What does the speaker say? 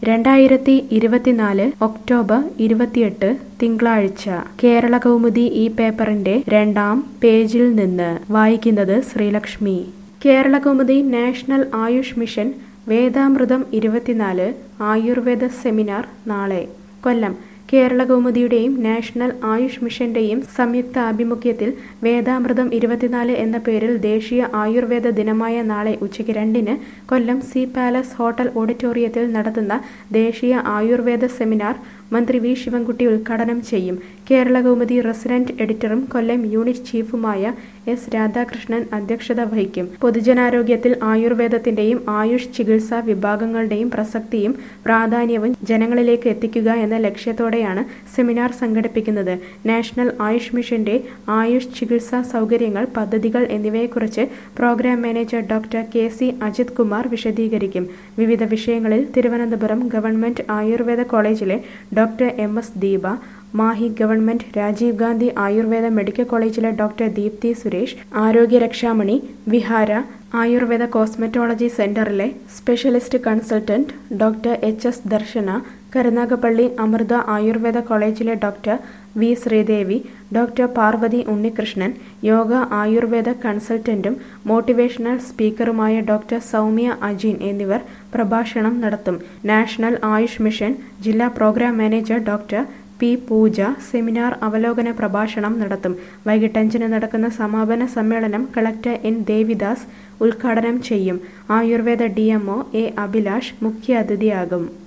രണ്ടായിരത്തി ഇരുപത്തിനാല് ഒക്ടോബർ ഇരുപത്തിയെട്ട് തിങ്കളാഴ്ച കേരള കൗമുദി ഈ പേപ്പറിന്റെ രണ്ടാം പേജിൽ നിന്ന് വായിക്കുന്നത് ശ്രീലക്ഷ്മി കേരള കൗമുദി നാഷണൽ ആയുഷ് മിഷൻ വേദാമൃതം ഇരുപത്തിനാല് ആയുർവേദ സെമിനാർ നാളെ കൊല്ലം കേരള കൗമുദിയുടെയും നാഷണൽ ആയുഷ് മിഷന്റെയും സംയുക്ത ആഭിമുഖ്യത്തിൽ വേദാമൃതം ഇരുപത്തിനാല് എന്ന പേരിൽ ദേശീയ ആയുർവേദ ദിനമായ നാളെ ഉച്ചയ്ക്ക് രണ്ടിന് കൊല്ലം സി പാലസ് ഹോട്ടൽ ഓഡിറ്റോറിയത്തിൽ നടത്തുന്ന ദേശീയ ആയുർവേദ സെമിനാർ മന്ത്രി വി ശിവൻകുട്ടി ഉദ്ഘാടനം ചെയ്യും കേരള കൗമുദി റെസിഡന്റ് എഡിറ്ററും കൊല്ലം യൂണിറ്റ് ചീഫുമായ എസ് രാധാകൃഷ്ണൻ അധ്യക്ഷത വഹിക്കും പൊതുജനാരോഗ്യത്തിൽ ആയുർവേദത്തിന്റെയും ആയുഷ് ചികിത്സാ വിഭാഗങ്ങളുടെയും പ്രസക്തിയും പ്രാധാന്യവും ജനങ്ങളിലേക്ക് എത്തിക്കുക എന്ന ലക്ഷ്യത്തോടെയാണ് സെമിനാർ സംഘടിപ്പിക്കുന്നത് നാഷണൽ ആയുഷ് മിഷന്റെ ആയുഷ് ചികിത്സാ സൗകര്യങ്ങൾ പദ്ധതികൾ എന്നിവയെക്കുറിച്ച് programme manager doctor K C Ajith Kumar വിശദീകരിക്കും വിവിധ വിഷയങ്ങളിൽ തിരുവനന്തപുരം ഗവൺമെന്റ് ആയുർവേദ കോളേജിലെ doctor M S Deepa Mahe government Rajiv Gandhi Ayurveda medical കോളേജിലെ ഡോക്ടർ ദീപ്തി സുരേഷ് ആരോഗ്യരക്ഷാമണി വിഹാര ആയുർവേദ കോസ്മെറ്റോളജി സെന്ററിലെ specialist consultant doctor H S Darshana Karunagappally Amrita Ayurveda കോളേജിലെ doctor V Sreedevi doctor Parvathy Unnikrishnan yoga Ayurveda കൺസൾട്ടന്റും മോട്ടിവേഷണൽ സ്പീക്കറുമായ ഡോക്ടർ സൗമ്യ അജിൻ എന്നിവർ പ്രഭാഷണം നടത്തും നാഷണൽ ആയുഷ് മിഷൻ ജില്ലാ programme manager doctor P Pooja seminar അവലോകന പ്രഭാഷണം നടത്തും വൈകിട്ട് അഞ്ചിന് നടക്കുന്ന സമാപന സമ്മേളനം കളക്ടർ എൻ ദേവിദാസ് ഉദ്ഘാടനം ചെയ്യും Ayurveda D M O A Abhilash മുഖ്യാതിഥിയാകും